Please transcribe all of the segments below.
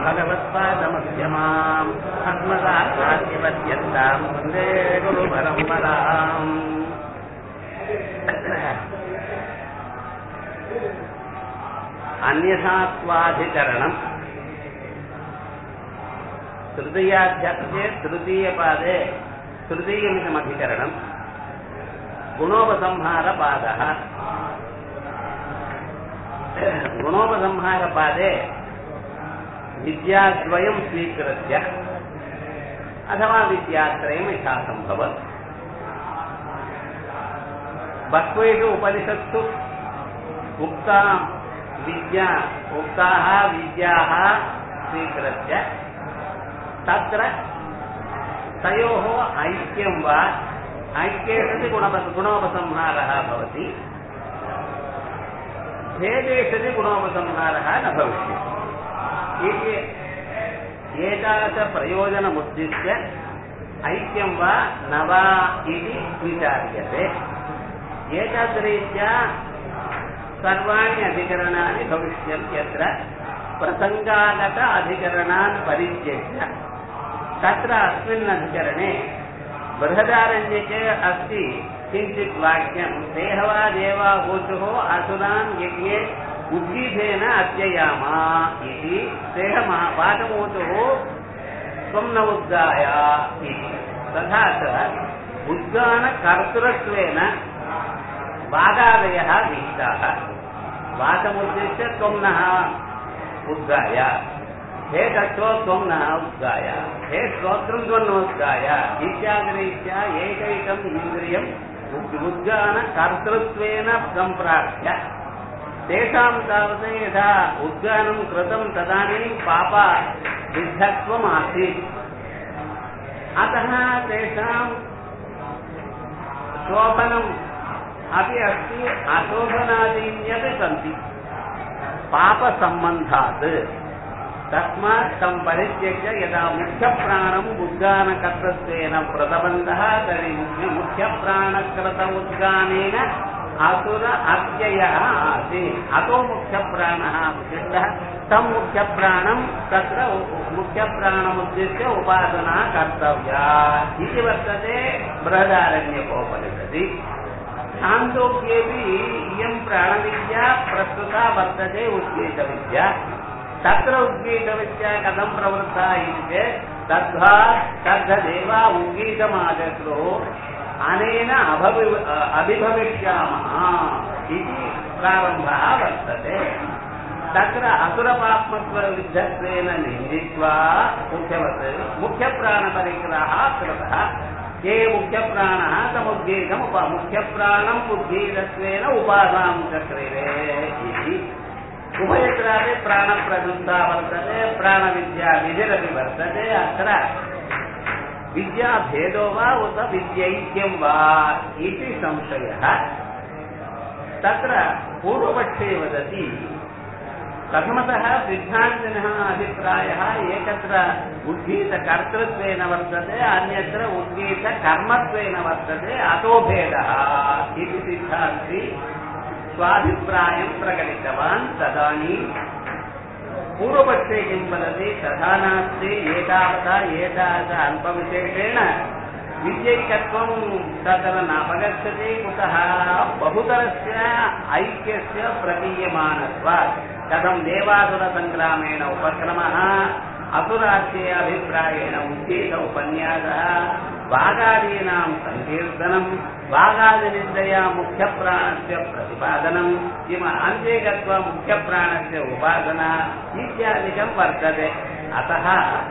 भगवत्पादमध्यमाम् अस्मदाचार्यपर्यन्ताम् वन्दे गुरुपरम्पराम् अन्यथात्वाधिकरणम् तृतीयाध्याये तृतीयपादे तृतीयमिदमधिकरणम् गुणोपसंहारपादः गुणोपसंहारपादे विद्याद्वयं स्वीकृत्य अथवा विद्यात्रयम् यथासम्भवत् बह्वेषु उपनिषत्सु उक्ता विद्या उक्ताः विद्याः स्वीकृत्य तत्र तयोः ऐक्यं वा ऐक्ये सति गुणप गुणोपसंहारः भवति भेदे सति गुणोपसंहारः न भविष्यति इति एतादृशप्रयोजनमुद्दिश्य ऐक्यं वा न वा इति विचार्यते एतद्रीत्या सर्वाणि अधिकरणानि भविष्यन्त्यत्र प्रसङ्गागत अधिकरणान् परित्यज्य तत्र अस्मिन् अधिकरणे बृहदारण्यके अस्ति किञ्चित् वाक्यं देहवा देवा ऊचुः असुरान् यज्ञे उद्गीतेन अत्ययामा इति देहमहापाठमूचुः त्वं न उद्गाय इति तथा च उद्गानकर्तृत्वेन वागादयः विहिताः वाचमुद्दिश्य त्वं नः उद्गाय हे तत्त्व त्वं नः उद्गाय हे श्रोत्रं त्वन्नोद्गाय इत्यादिरीत्या एकैकम् इन्द्रियम् उद्गानकर्तृत्वेन सम्प्राप्य तेषां तावत् यदा उद्गानं कृतं तदानीं पाप विद्धत्वम् आसीत् अतः तेषां शोभनम् अपि अस्ति अशोभनादीन्यपि सन्ति पापसम्बन्धात् तस्मात् तं परित्यज्य यदा मुख्यप्राणम् उद्गानकर्तृत्वेन प्रतबन्तः तर्हि मुख्यप्राणकृत उद्गानेन असुर अत्ययः आसीत् अतो मुख्यप्राणः विशिष्टः तं मुख्यप्राणं तत्र मुख्यप्राणमुद्दिश्य उपासना कर्तव्या इति वर्तते बृहदारण्यकोपनिषदि छान्दोग्येपि इयं प्राणविद्या प्रस्तुता वर्तते उद्गीतविद्या तत्र उद्गीतविद्या कथं प्रवृत्ता इति चेत् तद्वा तद्धदेवा उद्गीतमादत्रुः अनेन अभवि अभिभविष्यामः इति प्रारम्भः वर्तते तत्र असुरपात्मत्वविद्धत्वेन निन्दित्वा मुख्यवत् मुख्यप्राणपरिग्रहः कृतः ये मुख्यप्राणः तमुद्गीतम् उप मुख्यप्राणम् उद्गीतत्वेन उपासां चक्रिरे इति उभयत्रापि प्राणप्रवृत्ता वर्तते प्राणविद्या विधिरपि वर्तते अत्र विद्याभेदो वा उत विद्यैक्यं वा इति संशयः तत्र पूर्वपक्षे वदति प्रथमतः सिद्धान्तिनः अभिप्रायः एकत्र उद्गीतकर्तृत्वेन वर्तते अन्यत्र उद्गीतकर्मत्वेन वर्तते अतो भेदः इति सिद्धान्ति स्वाभिप्रायं प्रकटितवान् तदानीं पूर्वपक्षे किं वदति तथा नास्ति एतावता एतावता अल्पविशेषेण विद्यैकत्वं तत्र नापगच्छति कुतः बहुतरस्य ऐक्यस्य प्रतीयमानत्वात् कथं देवासुरसङ्ग्रामेण उपक्रमः असुरास्य अभिप्रायेण उद्गीत उपन्यासः वागादीनां सङ्कीर्तनं वागादिनिन्दया मुख्यप्राणस्य प्रतिपादनं किम अन्ते गत्वा मुख्यप्राणस्य उपासना इत्यादिकं वर्तते अतः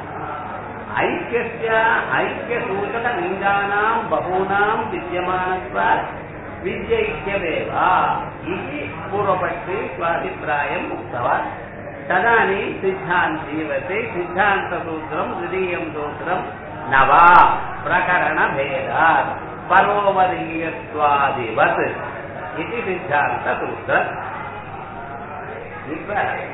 ऐक्यस्य ऐक्यसूचकलिङ्गानां बहूनां विद्यमानत्वात् विद्यैक्यमेव इति पूर्वपक्षे स्वाभिप्रायम् उक्तवान् तदानीं सिद्धान्तीवते सिद्धान्तसूत्रं द्वितीयं सूत्रं न वा प्रकरणभेदात् பரோவதீயத்வாதிவத் இது சித்தாந்த சூத்திரம் இப்ப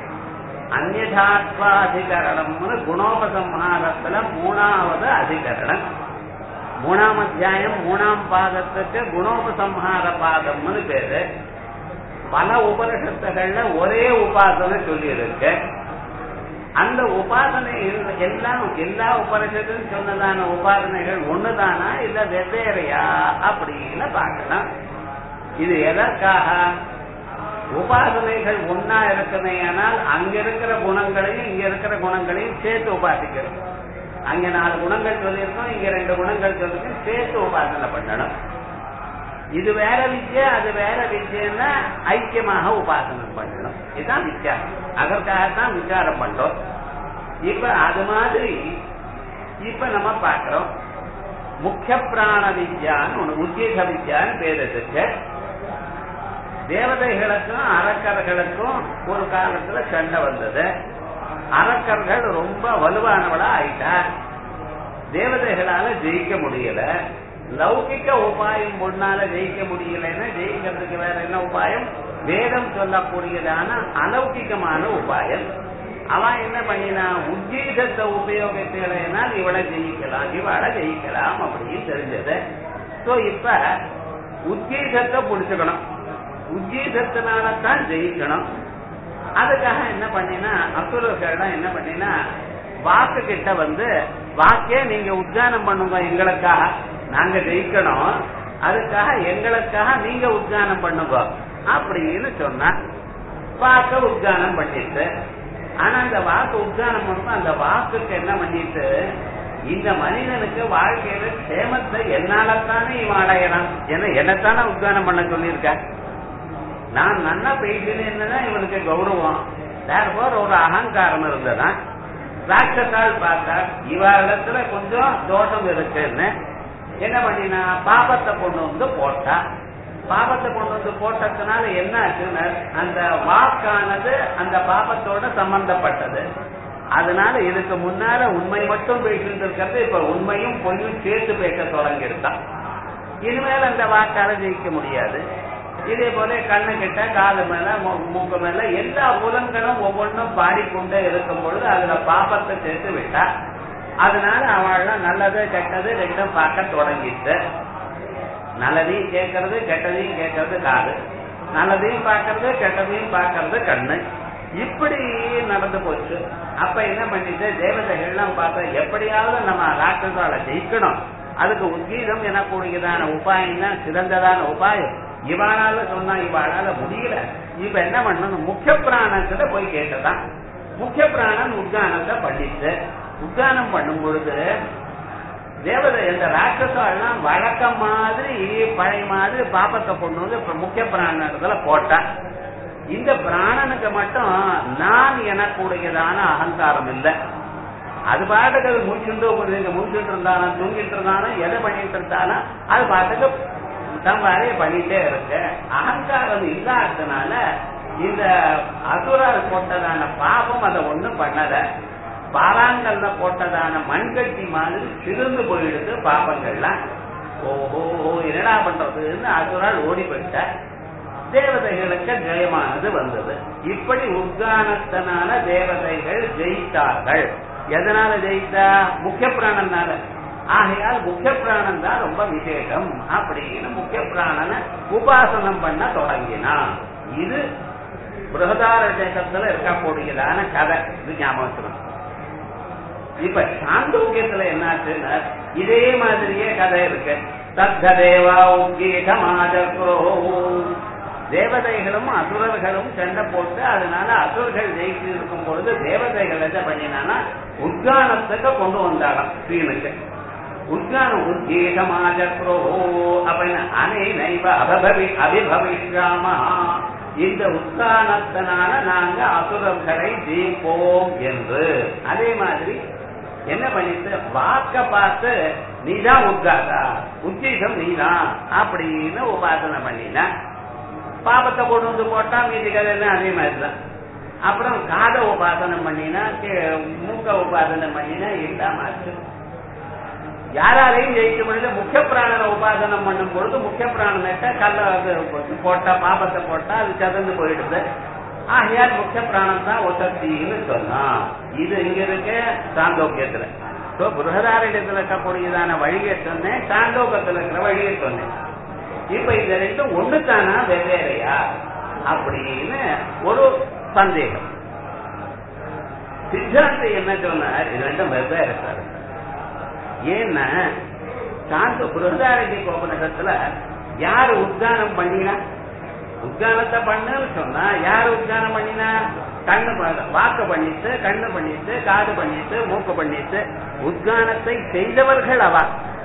அந்நாத்வாதிகரணம்னு குணோபசம்ஹாரத்துல மூணாவது அதிகரணம் மூணாம் அத்தியாயம் மூணாம் பாதத்துக்கு குணோபசம்ஹார பாதம்னு பேரு பல உபனிஷத்துகள்ல ஒரே உபாசனை சொல்லி இருக்கு அந்த உபாசனை எல்லாம் எல்லா உபனிஷத்தும் சொன்னதான உபாசனைகள் ஒண்ணுதானா இல்ல வெவ்வேறையா அப்படின்னு பார்க்கணும் இது எதற்காக உபாசனைகள் ஒன்னா இருக்குமே ஆனால் அங்க இருக்கிற குணங்களையும் இங்க இருக்கிற குணங்களையும் சேர்த்து உபாசிக்கணும் அங்க நாலு குணங்கள் சொல்லியிருக்கோம் இங்க ரெண்டு குணங்கள் சொல்லிருக்கோம் சேர்த்து உபாசனை பண்ணணும் இது வேற வித்யா அது வேற வித்யன்னா ஐக்கியமாக உபாசனம் பண்ணணும் இதுதான் வித்தியாசம் அதற்காகத்தான் விசாரம் பண்றோம் இப்ப அது மாதிரி இப்ப நம்ம பார்க்கிறோம் முக்கிய பிராண வித்யான்னு ஒண்ணு உத்தியோக வித்யான்னு பேர் இருக்கு தேவதைகளுக்கும் அரக்கர்களுக்கும் ஒரு காலத்துல சண்டை வந்தது அரக்கர்கள் ரொம்ப வலுவானவளா ஆயிட்டா தேவதைகளால ஜெயிக்க முடியல லௌகிக்க உபாயம் முன்னால ஜெயிக்க முடியலன்னா ஜெயிக்கிறதுக்கு வேற என்ன உபாயம் வேதம் சொல்லக்கூடியதான அலௌகிகமான உபாயம் அவன் என்ன பண்ணினா உத்கீதத்தை உபயோகித்தேனால் இவளை ஜெயிக்கலாம் இவளை ஜெயிக்கலாம் அப்படின்னு தெரிஞ்சது சோ இப்ப உத்கீதத்தை புடிச்சுக்கணும் உத்கீதத்தினால தான் ஜெயிக்கணும் அதுக்காக என்ன பண்ணினா அசுரர்கள் என்ன பண்ணினா வாக்கு கிட்ட வந்து வாக்கே நீங்க உத்யானம் பண்ணுங்க எங்களுக்காக நாங்க ஜெயிக்கணும் அதுக்காக எங்களுக்காக நீங்க உத்யானம் பண்ணுங்க அப்படின்னு சொன்னா வாக்க உத்யானம் பண்ணிட்டு ஆனா அந்த வாக்கு உத்யானம் பண்ணும் அந்த வாக்குக்கு என்ன பண்ணிட்டு இந்த மனிதனுக்கு வாழ்க்கையில சேமத்தை என்னாலத்தானே இவன் அடையலாம் ஏன்னா என்னத்தானே உத்யானம் பண்ண சொல்லியிருக்க நான் நன்னா பேசினேன்னு இவனுக்கு கௌரவம் தேர்ஃபோர் ஒரு அகங்காரம் இருந்ததான் ராட்சசால் பார்த்தா இவரிடத்துல கொஞ்சம் தோஷம் இருக்குன்னு என்ன பண்ணினா பாபத்தை கொண்டு வந்து போட்டா பாபத்தை கொண்டு வந்து போட்டதுனால என்ன ஆச்சுன்னா அந்த வாக்கானது அந்த பாபத்தோட சம்பந்தப்பட்டது அதனால இதுக்கு முன்னால உண்மை மட்டும் பேசிட்டு இருக்கிறது இப்ப உண்மையும் பொய்யும் சேர்த்து பேச தொடங்கிருந்தான் இனிமேல் அந்த வாக்கால ஜெயிக்க முடியாது இதே போல கண்ணு கிட்ட காது மேல மூக்கு மேல எல்லா புலன்களும் ஒவ்வொன்றும் பாடிக்கொண்டே இருக்கும் பொழுது அதுல பாபத்தை சேர்த்து விட்டா அதனால அவள்லாம் நல்லது கெட்டது ரெண்டும் பார்க்க தொடங்கிட்டு நல்லதையும் கேட்கறது கெட்டதையும் கேட்கறது காது நல்லதையும் பார்க்கறது கெட்டதையும் பார்க்கறது கண்ணு இப்படி நடந்து போச்சு அப்ப என்ன பண்ணிட்டு தேவதைகள்லாம் பார்த்தா எப்படியாவது நம்ம ராட்சசால ஜெயிக்கணும் அதுக்கு உத்கீதம் எனக்கூடியதான உபாயம் தான் சிறந்ததான உபாயம் இவாளால சொன்னா இவாளால முடியல இப்ப என்ன பண்ணணும் முக்கிய பிராணத்துல போய் கேட்டதான் முக்கிய பிராணன் உத்கானத்தை பண்ணிட்டு உத்கானம் பண்ணும் பொழுது தேவதை இந்த ராட்சசாலாம் வழக்கம் மாதிரி பழைய மாதிரி பாப்பத்தை கொண்டு வந்து இப்ப முக்கிய பிராணத்துல போட்டா இந்த பிராணனுக்கு மட்டும் நான் எனக்குடையதான அகங்காரம் இல்லை அது பாட்டுக்கு அது முடிச்சுட்டு முடிச்சுட்டு இருந்தாலும் தூங்கிட்டு இருந்தாலும் எதை பண்ணிட்டு இருந்தாலும் அது பாட்டுக்கு தம் வேலையை பண்ணிட்டே இருக்கு அகங்காரம் இல்லாததுனால இந்த அசுரால் போட்டதான பாபம் அதை ஒண்ணும் பண்ணல பாறாங்கல்ல போட்டதான மண்கட்டி மாதிரி சிறந்து போயிடுது பாபங்கள்லாம் ஓஹோ என்னடா பண்றதுன்னு அசுரால் ஓடி போயிட்ட தேவதைகளுக்கு ஜெயமானது வந்தது இப்படி உத்கானத்தினால தேவதைகள் ஜெயித்தார்கள் எதனால ஜெயித்தா முக்கிய பிராணனால ஆகையால் முக்கிய பிராணம் தான் ரொம்ப விசேஷம் அப்படின்னு முக்கிய பிராணனை உபாசனம் பண்ண தொடங்கினான் இது பிரகதார தேசத்துல இருக்கக்கூடியதான கதை இது ஞாபகம் இப்ப சாந்தோக்கியத்துல என்னாச்சுன்னா இதே மாதிரியே கதை இருக்கு தத்த தேவா உங்கீகமாஜோ தேவதைகளும் அசுரர்களும் சண்டை போட்டு அதனால அசுரர்கள் ஜெயிச்சு இருக்கும் பொழுது தேவதைகள் என்ன பண்ணினா உத்கானத்துக்கு கொண்டு வந்தாலும் ஸ்ரீனுக்கு உத்கானம் உத்கீகமாஜோ அப்படின்னு அனை நைவ அபபவி அபிபவிஷாமா இந்த உத்கானத்தினால நாங்க அசுரர்களை ஜெயிப்போம் என்று அதே மாதிரி என்ன பண்ணிட்டு வாக்க பார்த்து நீதான் உத்காதா உத்தீகம் நீதான் அப்படின்னு உபாசனை பண்ணினா பாபத்தை கொண்டு வந்து போட்டா மீதி கதையெல்லாம் அதே மாதிரிதான் அப்புறம் காத உபாசனம் பண்ணினா மூக்க உபாசனம் பண்ணினா இல்லாம ஆச்சு யாராலையும் ஜெயிக்க முடியல முக்கிய பிராணனை உபாசனம் பண்ணும் பொழுது முக்கிய பிராணத்தை கல்ல போட்டா பாபத்தை போட்டா அது சதந்து போயிடுது ஆகையால் முக்கிய பிராணம் தான் ஒசக்தின்னு சொன்னான் இது இங்க இருக்க சாந்தோக்கியத்துல இப்போ புருகதாரிடத்துல இருக்கக்கூடியதான வழியை சொன்னேன் சாந்தோகத்துல இருக்கிற வழியை சொன்னேன் இப்ப இந்த ரெண்டும் ஒண்ணுதானா வெவ்வேறையா அப்படின்னு ஒரு சந்தேகம் சித்தாந்தி என்ன சொன்னார் இது ரெண்டும் வெவ்வேறு சார் ஏன்னா சாந்த புரதாரண்ய கோபனகத்துல யாரு உத்கானம் பண்ணினா உத்கானத்தை பண்ணுன்னு சொன்னா யாரு உத்கானம் பண்ணினா கண்ணு ப- வாக்கு பண்ணிட்டு கண்ணு பண்ணிட்டு காது பண்ணிட்டு மூக்கு பண்ணிட்டு உத்கானத்தை செய்தவர்கள் அவ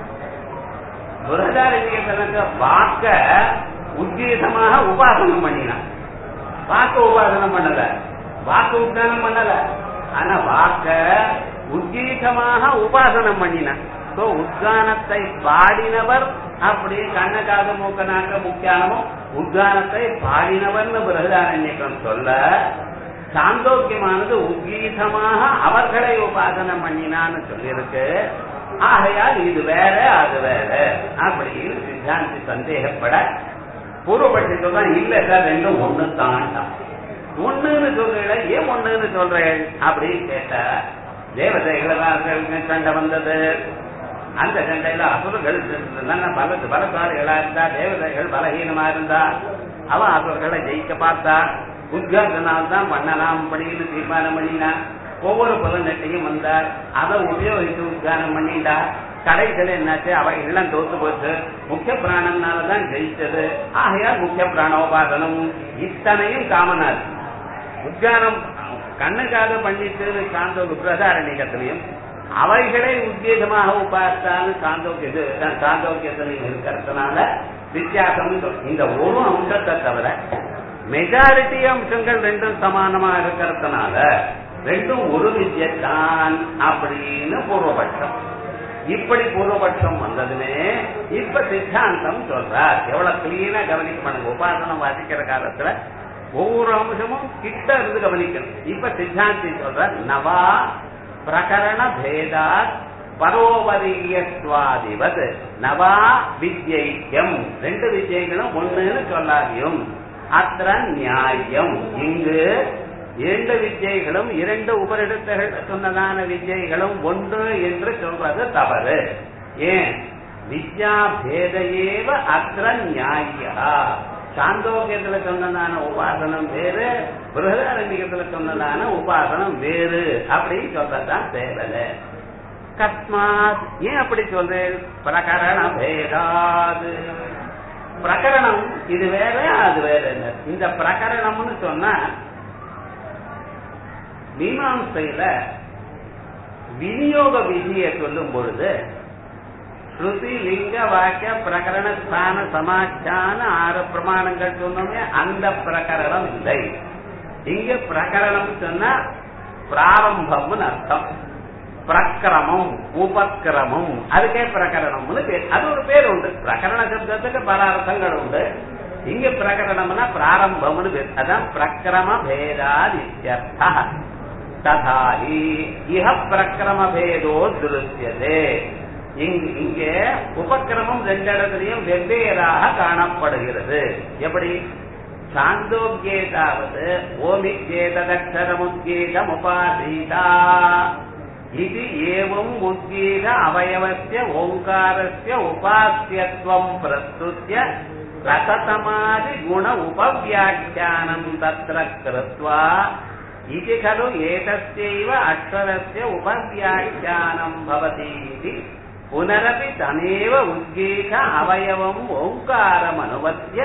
புரதாரண்யத்திற்கு வாக்க உத்கீதமாக உபாசனம் பண்ணினான் வாக்கு உபாசனம் பண்ணல வாக்கு உத்கானம் பண்ணல ஆனா வாக்க உத்கீதமாக உபாசனம் பண்ணினான் சோ உத்கானத்தை பாடினவர் அப்படி கண்ண காது மூக்க நாக்க முக்கியானமும் உத்கானத்தை பாடினவர்னு பிரகதாரண்யக்கம் சொல்ல சாந்தோக்கியமானது உத்கீதமாக அவர்களை உபாசனம் பண்ணினான்னு சொல்லியிருக்கு ஆகையால் இது வேற அது வேற அப்படின்னு சித்தாந்தி சந்தேகப்பட பூர்வபட்சி சொல்றான் இல்ல சார் ரெண்டும் ஒண்ணு தாண்டாம் ஒண்ணுன்னு சொல்றீங்கள ஏன் ஒண்ணுன்னு சொல்றேன் அப்படின்னு கேட்டா தேவதைகளுக்கு சண்டை வந்தது அந்த சண்டையில அசுரர்கள் நல்ல பல பலசாலிகளா இருந்தா தேவதைகள் பலகீனமா இருந்தா அவன் அசுரர்களை ஜெயிக்க பார்த்தா உத்கர்ஷனால் தான் பண்ணலாம் அப்படின்னு தீர்மானம் பண்ணினா ஒவ்வொரு புலநெட்டையும் வந்தார் அதை உபயோகித்து உத்கானம் பண்ணிண்டா கடைசியில் என்னாச்சு அவ எல்லாம் தோத்து போச்சு முக்கிய பிராணனால தான் ஜெயிச்சது ஆகையால் முக்கிய பிராணோபாசனம் இத்தனையும் காமனார் உத்கானம் கண்ணுக்காக பண்ணிட்டு சாந்தோ பிரதாரணிகத்திலையும் அவைகளை உத்வேகமாக உபாசான்னு சாந்தோக்கிய சாந்தோக்கியத்திலையும் இருக்கிறதுனால வித்தியாசம் இந்த ஒரு அம்சத்தை தவிர மெஜாரிட்டி அம்சங்கள் ரெண்டும் சமானமா இருக்கிறதுனால ரெண்டும் ஒரு வித்யத்தான் அப்படின்னு பூர்வபட்சம் இப்படி பூர்வபட்சம் வந்ததுமே இப்ப சித்தாந்தம் சொல்றார் எவ்வளவு கிளீனா கவனிக்க பண்ணுங்க உபாசனம் வாசிக்கிற காலத்துல ஒவ்வொரு அம்சமும் கிட்ட இருந்து கவனிக்கணும் இப்ப சித்தாந்தி சொல்ற நவா பிரகரண பேதா பரோபரியத்வாதிபத் நவா வித்யைக்கியம் ரெண்டு வித்யைகளும் ஒண்ணுன்னு சொல்லாதியும் அத்திர நியாயம் இங்கு இரண்டு வித்யைகளும் இரண்டு உபரிடத்துகள் சொன்னதான வித்யைகளும் ஒன்று என்று சொல்வது தவறு ஏன் வித்யா பேதையேவ அத்திர நியாயா சாந்தோக்கியத்துல சொன்னதான உபாசனம் வேறு பிருகதாரண்யத்துல சொன்னதான உபாசனம் வேறு அப்படின்னு சொல்றதுதான் தேவலை கஸ்மாத் ஏன் அப்படி சொல்றேன் பிரகரண பேதாது பிரகரணம் இது வேற அது வேற இல்ல இந்த பிரகரணம்னு சொன்னா மீமாம்சையில விநியோக விதியை சொல்லும் பொழுது ஸ்ருதி லிங்க வாக்கிய பிரகரண ஸ்தான சமாச்சான ஆறு பிரமாணங்கள் சொன்னோமே அந்த பிரகரணம் இல்லை இங்க பிரகரணம் சொன்னா பிராரம்பம்னு அர்த்தம் பிரக்கிரமம் உபக்கிரமம் அதுக்கே பிரகரணம்னு பேர் அது ஒரு பேர் உண்டு பிரகரண சப்தத்துக்கு பல அர்த்தங்கள் உண்டு இங்க பிரகரணம்னா பிராரம்பம்னு பேர் அதான் பிரக்கிரம பேதாதித்யர்த்தா ததாஹி இஹ பிரக்கிரம பேதோ திருஷ்யதே இங்கே உபக்கிரமம் ரெண்டு இடத்துலயும் வெவ்வேறாக காணப்படுகிறது எப்படி சாந்தோக்கியேதாவது ஓமிக்கேததக்ஷரமுத்கீதம் உபாசீதா இது ஏவம் உத்கீத அவயவசிய ஓங்காரஸ்ய உபாசியத்துவம் பிரஸ்துத்ய ரசதமாதி குண உபவியாக்கியானம் தத்ர கிருத்வா இது खलु एतस्यैव अक्षरस्य उपव्याख्यानम् भवति इति पुनरपि तमेव उद्गीत अवयवम् ओङ्कारमनुवद्य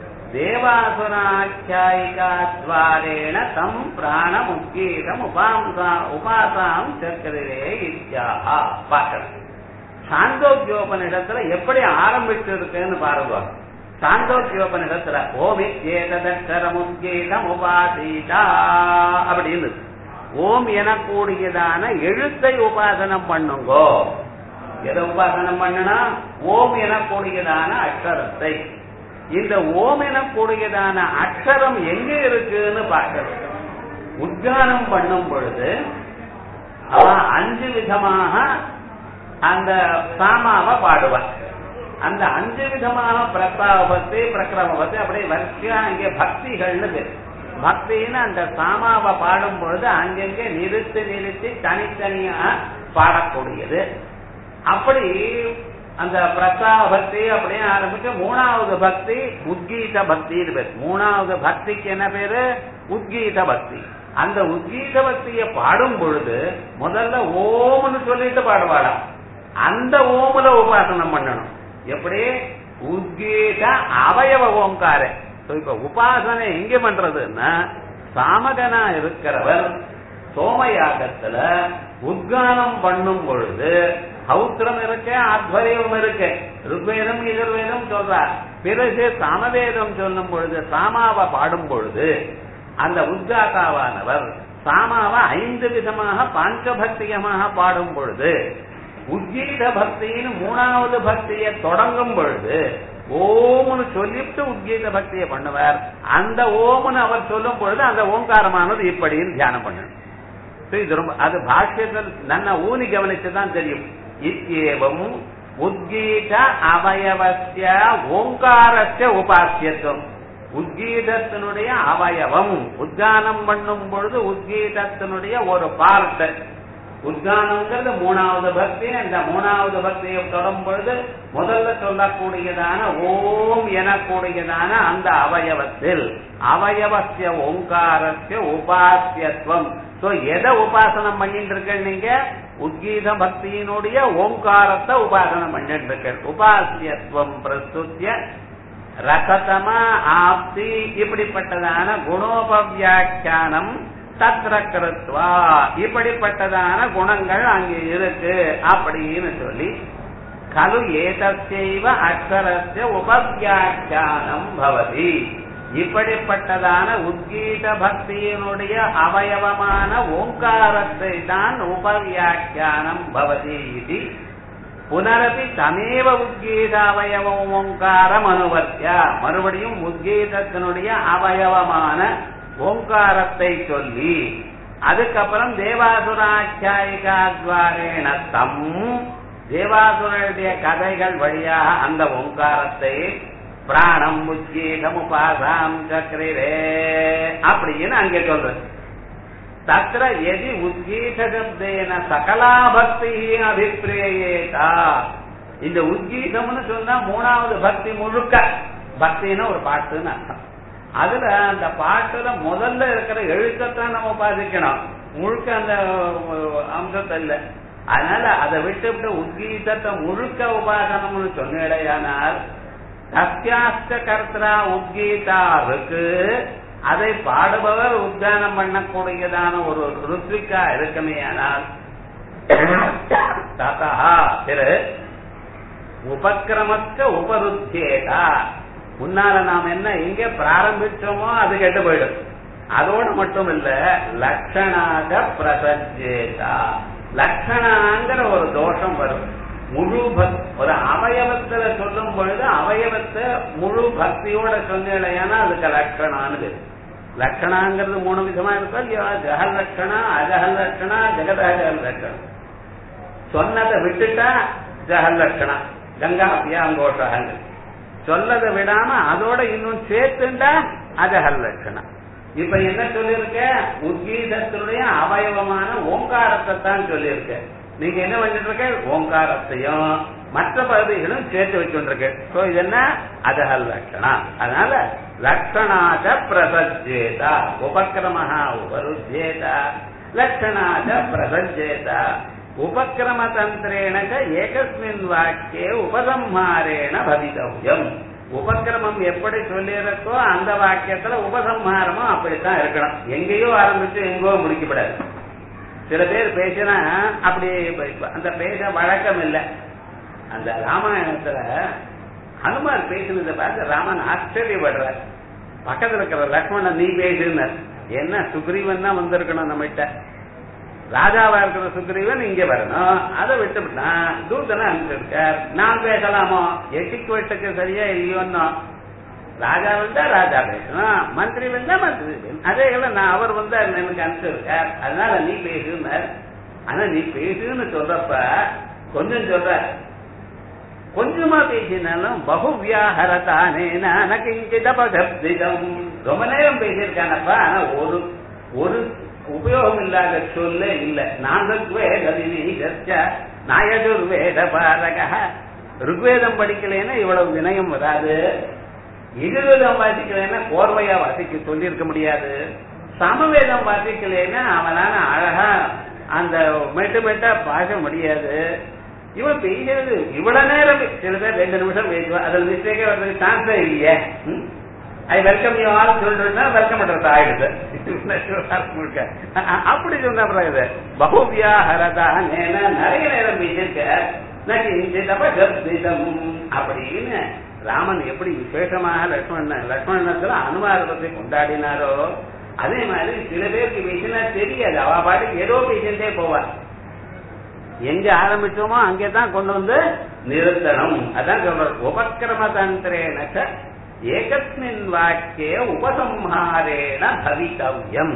देवासुराख्यायिकाद्वारेण तम् प्राणमुद्गीतम् उपांसा उपासाम् चक्रे इत्याह பார்க்கணும் சாந்தோக்கியோபனிடத்துல எப்படி ஆரம்பிச்சிருக்குன்னு பாருங்க சாந்தோக்கியோபனிடத்துல ஓமி ஏததரமுத்கீதம் உபாசீதா அப்படின்னு ஓம் எனக்கூடியதான எழுத்தை உபாசனம் பண்ணுங்கோ எதை உபாசனம் பண்ணனா ஓம் எனக்கூடியதான அக்ஷரத்தை இந்த ஓம் எனக்கூடியதான அக்ஷரம் எங்க இருக்குன்னு பார்க்கணும் உத்கானம் பண்ணும் பொழுது அவன் அஞ்சு விதமாக அந்த சாமாவை பாடுவான் அந்த அஞ்சு விதமான பிரஸ்தாவ பக்தி பிரக்கிரம பக்தி அப்படியே வரிசையா இங்கே பக்திகள்னு பேர் பக்தின்னு அந்த சாமாவை பாடும் பொழுது அங்கங்கே நிறுத்தி நிறுத்தி தனித்தனியா பாடக்கூடியது அப்படி அந்த பிரஸ்தாவ பக்தி அப்படியே ஆரம்பிச்சு மூணாவது பக்தி உத்கீத பக்தின்னு பேர் மூணாவது பக்திக்கு என்ன பேரு உத்கீத பக்தி அந்த உத்கீத பக்திய பாடும் பொழுது முதல்ல ஓம்னு சொல்லிட்டு பாடுவாளாம் அந்த ஓமுல உபாசனம் பண்ணணும் எப்படி உத்கீத அவயவ ஓங்கார இப்ப உபாசனை எங்க பண்றதுன்னா சாமகனா இருக்கிறவர் சோமயாகத்துல உத்கானம் பண்ணும் பொழுது ஹௌத்திரம் இருக்கு ஆத்வரியம் இருக்கு ருக்வேதம் எதிர்வேதம் சொல்றார் பிறகு சாமவேதம் சொல்லும் பொழுது சாமாவை பாடும் பொழுது அந்த உத்காதாவானவர் சாமாவை ஐந்து விதமாக பாஞ்சபக்தியமாக பாடும் பொழுது உத்கீத பக்தியின் மூணாவது பக்தியை தொடங்கும் பொழுது ஓம்னு சொல்லிட்டு உத்கீத பக்தியை பண்ணுவார் அந்த ஓம்னு அவர் சொல்லும் பொழுது அந்த ஓங்காரமானது இப்படின்னு தியானம் பண்ணணும் இது ரொம்ப அது பாஷ்யத்தில் நன்ன ஊனி கவனிச்சுதான் தெரியும் இத்தியேவம் உத்கீத அவயவசிய ஓங்காரஸ்ய உபாசியத்துவம் உத்கீதத்தினுடைய அவயவம் உத்கானம் பண்ணும் பொழுது உத்கீதத்தினுடைய ஒரு பார்ட் உத்கானம்ங்கிறது மூணாவது பக்தி அந்த மூணாவது பக்தியை தொடும் பொழுது முதல்ல சொல்லக்கூடியதான ஓம் எனக்கூடியதான அந்த அவயவத்தில் அவயவசிய ஓங்காரஸ்ய உபாசியத்துவம் சோ எதை உபாசனம் பண்ணிட்டு இருக்க நீங்க உத்கீத பக்தியினுடைய ஓங்காரத்தை உபாசனம் பண்ணிட்டு இருக்க உபாசியத்துவம் பிரஸ்துத்திய ரசதமா ஆப்தி இப்படிப்பட்டதான குணோபவியாக்கியானம் தத்ர கிருத்வா இப்படிப்பட்டதான குணங்கள் அங்கே இருக்கு அப்படின்னு சொல்லி கலு ஏதசைவ அக்ஷரஸ்ய உபவியாக்கியானம் பவதி இப்படிப்பட்டதான உத்கீத பக்தியினுடைய அவயவமான ஓங்காரத்தை தான் உபவியாக்கியானம் பவதி இது புனரபி தமேவ உத்கீத அவயவம் ஓங்காரம் அனுவர்த்திய மறுபடியும் உத்கீதத்தினுடைய அவயவமான ஓங்காரத்தை சொல்லி அதுக்கப்புறம் தேவாசுராக்கியாயிகாத்வாரேன தம் தேவாசுரனுடைய கதைகள் வழியாக அந்த ஓங்காரத்தை பிராணம் உத்கீதம் உபாசாம் சக்கரே அப்படின்னு அங்கே சொல்றது தத்திர எதி உத்கீத சப்தேன சகலா பக்தி அபிப்பிரேயேதா இந்த உத்கீதம்னு சொன்னா மூணாவது பக்தி முழுக்க பக்தின்னா ஒரு பாட்டுன்னு அர்த்தம் அதுல அந்த பாட்டுல முதல்ல இருக்கிற எழுத்தத்தான் நம்ம உபாசிக்கணும் முழுக்க அந்த அம்சத்தை இல்ல அதனால அதை விட்டு விட்டு உத்கீதத்தை முழுக்க உபாசனம்னு சொன்னேடையானால் தஸ்யாஸ்த கர்த்தரா உத்கீதா இருக்கு அதை பாடுபவர் உத்கானம் பண்ணக்கூடியதான ஒரு ருத்விக்கா இருக்குமே ஆனால் ததா திரு உபக்கிரமத்த உபருத்தேதா முன்னால நாம் என்ன எங்க பிராரம்பிச்சோமோ அது கெட்டு போயிடும் அதோட மட்டும் இல்ல லட்சணாக பிரசஞ்சேதா லட்சணாங்கிற ஒரு தோஷம் வரும் முழு பக் ஒரு அவயவத்துல சொல்லும் பொழுது அவயவத்தை முழு பக்தியோட சொன்னேன்னா அதுக்கு லட்சணான்னு பேரு லட்சணாங்கிறது மூணு விதமா இருக்கும் இல்லையா ஜெகல் லட்சணா அஜகல் லட்சணா ஜெகதகல் லட்சணம் சொன்னதை விட்டுட்டா ஜெகல் லட்சணா கங்கா பியாங்கோஷகல் சொல்லதை விடாம அதோட இன்னும் சேர்த்துண்டா அஜகல் லட்சணம் இப்ப என்ன சொல்லிருக்க உத்கீதத்தினுடைய அவயவமான ஓங்காரத்தை தான் சொல்லியிருக்க நீங்க என்ன பண்ணிட்டு இருக்க ஓங்காரத்தையும் மற்ற பகுதிகளும் சேர்த்து வச்சுருக்க சோ இது என்ன அதஹல் லட்சணா அதனால லட்சணாச்ச பிரசஜேதா உபக்கிரமஹா உபருஜேதா லட்சணாச்ச பிரசஜேதா உபக்கிரம தந்திரேன ஏகஸ்மின் வாக்கியே உபசம்ஹாரேண பவிதவ்யம் உபக்கிரமம் எப்படி சொல்லியிருக்கோ அந்த வாக்கியத்துல உபசம்ஹாரமும் அப்படித்தான் இருக்கணும் எங்கேயோ ஆரம்பிச்சு எங்கோ முடிக்கப்படாது சில பேர் பேசினா அப்படி அந்த பேச வழக்கம் இல்லை அந்த ராமாயணத்துல ஹனுமான் பேசினதை பார்த்து ராமன் ஆச்சரியப்படுற பக்கத்துல இருக்கிற லக்ஷ்மணன் நீ பேசுனர் என்ன சுக்ரீவன் தான் வந்திருக்கணும் நம்மகிட்ட ராஜாவா இருக்கிற சுக்ரீவன் இங்க வரணும் அதை விட்டுவிட்டா தூதனை அனுப்பிச்சிருக்கார் நான் பேசலாமோ எட்டிக்கு வெட்டுக்கு சரியா இல்லையோன்னு ராஜா வந்தா ராஜா பேசணும் மந்திரி வந்தா மந்திரி அதே நான் அவர் வந்தா எனக்கு அனுப்பிச்சிருக்கார் அதனால நீ பேசுனார் ஆனா நீ பேசுன்னு சொல்றப்ப கொஞ்சம் சொல்ற கொஞ்சமா பேசினாலும் பகு வியாகரத்தானே கிஞ்சிதபதம் ரொம்ப நேரம் பேசியிருக்கானப்பா ஆனா ஒரு ஒரு உபயோகம் இல்லாத சொல்ல இல்ல நாயதுர் வேத பாரக ருக்வேதம் படிக்கலைன்னா இவ்வளவு வினயம் வராது எதிர்வேதம் வாசிக்கலைன்னா கோர்வையா வாசிக்க சொல்லியிருக்க முடியாது சமவேதம் வாசிக்கலைன்னா அவனால அழகா அந்த மெட்டு மெட்டா பாச முடியாது இவன் பேசுறது இவ்வளவு நேரம் சில பேர் ரெண்டு நிமிஷம் பேசுவா அதுல மிஸ்டேக்கே வர்றதுக்கு சான்ஸே இல்லையே ஐ வெல்கம் யூ ஆல் சொல்றதுன்னா வெல்கம் பண்றது ஆயிடுது முழுக்க. அ- அ- அப்படி சொன்ன பிறகு பகுவியா ஹரதா நேன நிறைய நேரம் பேசியிருக்க நகிதம் அப்படின்னு ராமன் எப்படி விசேஷமாக லட்சுமணன் லட்சுமணத்துல அனுமாரத்தை கொண்டாடினாரோ அதே மாதிரி சில பேருக்கு பேசினா தெரியாது அவ பாட்டுக்கு ஏதோ பேசிட்டே போவார் எங்க ஆரம்பிச்சோமோ அங்கே தான் கொண்டு வந்து நிறுத்தணும் அதான் சொல்ற உபக்கிரம தந்திரேனச்ச ஏகஸ்மின் வாக்கிய உபசம்ஹாரேன பவித்தவ்யம்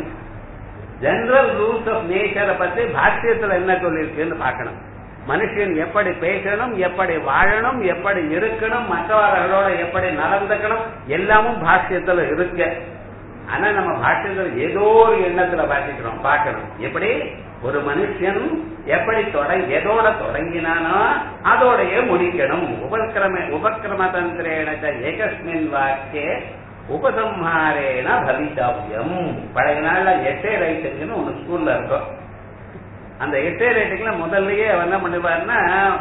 ஜெனரல் ரூல்ஸ் ஆஃப் நேச்சரை பத்தி பாஷ்யத்துல என்ன சொல்லியிருக்குன்னு பார்க்கணும் மனுஷன் எப்படி பேசணும் எப்படி வாழணும் எப்படி இருக்கணும் மற்றவர்களோட எப்படி நடந்துக்கணும் எல்லாமும் பாஷ்யத்துல இருக்கு ஆனா நம்ம பாஷ்யத்துல ஏதோ ஒரு எண்ணத்துல பாசிக்கிறோம் பார்க்கணும் எப்படி ஒரு மனுஷன் எப்படி தொடங்கி எதோட தொடங்கினானோ அதோடயே முடிக்கணும் உபக்கிரம உபக்கிரம தந்திரேன ஏகஸ்மின் வாக்கிய உபசம்ஹாரேன பவிதவ்யம் பழைய நாள்ல எட்டே ரைட்டுன்னு ஒண்ணு ஸ்கூல்ல இருக்கும் அந்த எட்டே ரைட்டுக்குள்ள முதல்லயே அவர் என்ன பண்ணுவாருன்னா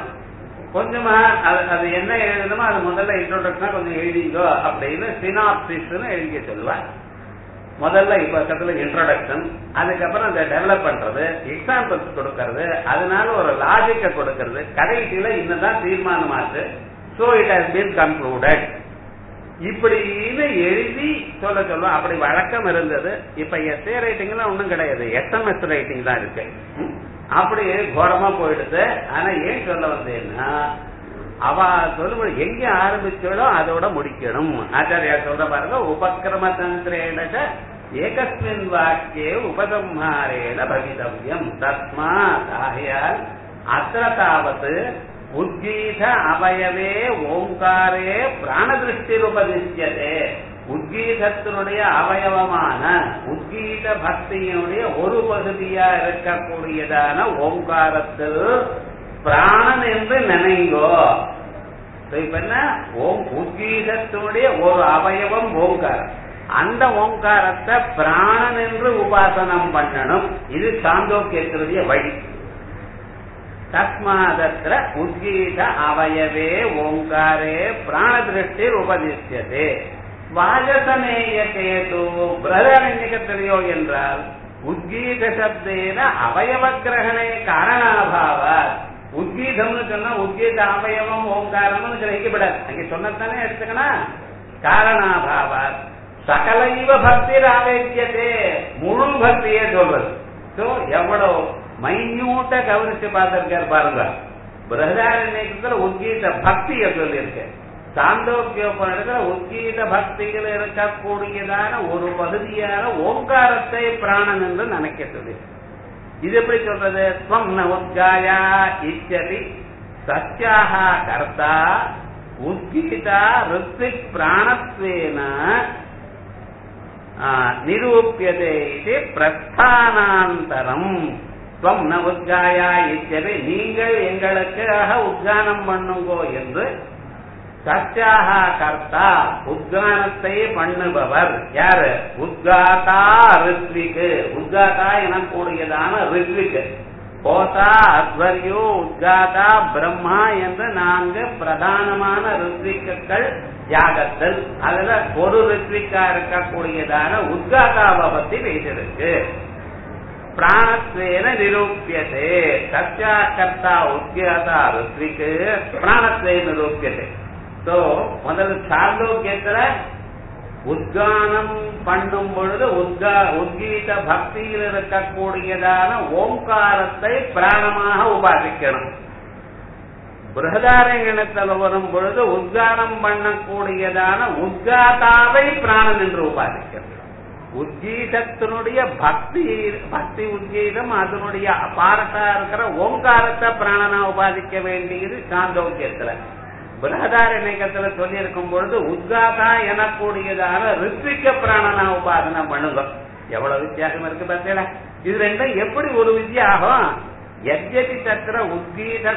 கொஞ்சமா அது அது என்ன எழுதணுமோ அது முதல்ல இன்ட்ரோடக்ஷனா கொஞ்சம் எழுதிங்கோ அப்படின்னு சினாப்சிஸ்னு எழுதிக்க சொல்லுவார் முதல்ல இப்ப பக்கத்துல இன்ட்ரோடக்ஷன் அதுக்கப்புறம் அந்த டெவலப் பண்றது எக்ஸாம்பிள்ஸ் கொடுக்கறது அதனால ஒரு லாஜிக்க கொடுக்கறது கடைசியில இன்னதான் தீர்மானமாச்சு so it has been concluded இப்படின்னு எழுதி சொல்ல சொல்லுவோம் அப்படி வழக்கம் இருந்தது இப்ப எஸ்ஏ ரைட்டிங்ல ஒண்ணும் கிடையாது எஸ்எம்எஸ் ரைட்டிங் தான் இருக்கு ம். அப்படி கோரமா போயிடுது ஆனா ஏன் சொல்ல வந்தேன்னா அவ சொல்லும்போது எங்க ஆரம்பிச்சோடோ அதோட முடிக்கணும் ஆச்சாரியா சொல்ற பாருங்க உபக்கிரம தந்திரேன ஏகஸ்மின் வாக்கியே உபசம்ஹாரேன பவிதவ்யம் தஸ்மாத் ஆகையால் அத்திர தாவத் உத்கீத அவயவே ஓங்காரே பிராணதிருஷ்டி உபதிஷ்யதே உத்கீதத்தினுடைய அவயவமான உத்கீத பக்தியினுடைய ஒரு பகுதியா இருக்கக்கூடியதான ஓங்காரத்தில் பிராணன் என்று நினைங்கோ So, இப்ப என்ன ஓம் உத்கீதத்தினுடைய ஒரு அவயவம் ஓங்காரம் அந்த ஓங்காரத்தை பிராணன் என்று உபாசனம் பண்ணணும் இது சாந்தோக்கியத்தினுடைய வழி தஸ்மாதத்திர உத்கீத அவயவே ஓங்காரே பிராணதிருஷ்டி உபதிஷ்யதே வாஜசமேய கேது பிரதரண்யகத்திலையோ என்றால் உத்கீத சப்தேன அவயவ கிரகணே காரணாபாவ உத்கீதம்னு சொன்னா உத்கீத அவயவம் ஓங்காரம்னு கிரகிக்கப்படாது அங்க சொன்னதானே எடுத்துக்கணும் காரணாபாவ சகலைவ பக்தி ஆவேக்கியதே முழு பக்தியே சொல்றது சோ எவ்வளவு மைன்யூட்டா கவனிச்சு பார்த்திருக்காரு பாருங்க பிரகதாரண்யத்துல உத்கீத பக்தியை சொல்லியிருக்கேன் சாந்தோக்கியோபனிடத்துல உத்கீத பக்திகள் இருக்கக்கூடியதான ஒரு பகுதியான ஓங்காரத்தை பிராணன் என்று நினைக்க சொல்லி இது எப்படி சொல்றது ஸ்வம் ந உத்காயா இச்சதி சத்யாக கர்த்தா உத்கீதா ரித்விக் பிராணத்வேன நிரூபியதே இது பிரஸ்தானாந்தரம் ஸ்வம் ந உத்காயா இச்சதி நீங்கள் எங்களுக்காக உத்கானம் பண்ணுங்கோ என்று சத்யாக கர்த்தா உத்கானத்தை பண்ணுபவர் யாரு உத்காதா ரித்விக்கு உத்காதா எனக்கூடியதான ரித்விக்கு கோதா அத்வரியோ உத்காதா பிரம்மா என்ற நான்கு பிரதானமான ரித்விக்குகள் யாகத்தில் அதுல ஒரு ரித்விக்கா இருக்கக்கூடியதான உத்காதாவை பத்தி பேசிருக்கு பிராணத்வேன நிரூபியதே சத்யா கர்த்தா உத்காதா ரித்விக்கு பிராணத்வே நிரூபியதே சோ முதல்ல சாந்தோக்கியத்துல உத்கானம் பண்ணும் பொழுது உத்கா உத்கீத பக்தியில் இருக்கக்கூடியதான ஓங்காரத்தை பிராணமாக உபாசிக்கணும் பிரகதாரங்கணத்தில் வரும் பொழுது உத்கானம் பண்ணக்கூடியதான உத்காதாவை பிராணன் என்று உபாசிக்கணும் உத்கீதத்தினுடைய பக்தி பக்தி உத்கீதம் அதனுடைய பாரட்டா இருக்கிற ஓங்காரத்தை பிராணனா உபாதிக்க வேண்டியது சாந்தோக்கியத்துல பிரகதாரண்யத்துல சொல்லி இருக்கும் பொழுது உத்காதா எனக்கூடியதான ரித்விக்க பிராணனா உபாசனம் பண்ணுங்க எவ்வளவு வித்தியாசம் இருக்கு பார்த்தீங்களா இது ரெண்டும் எப்படி ஒரு வித்தியாகம் எத்யபி தத்திர உத்கீத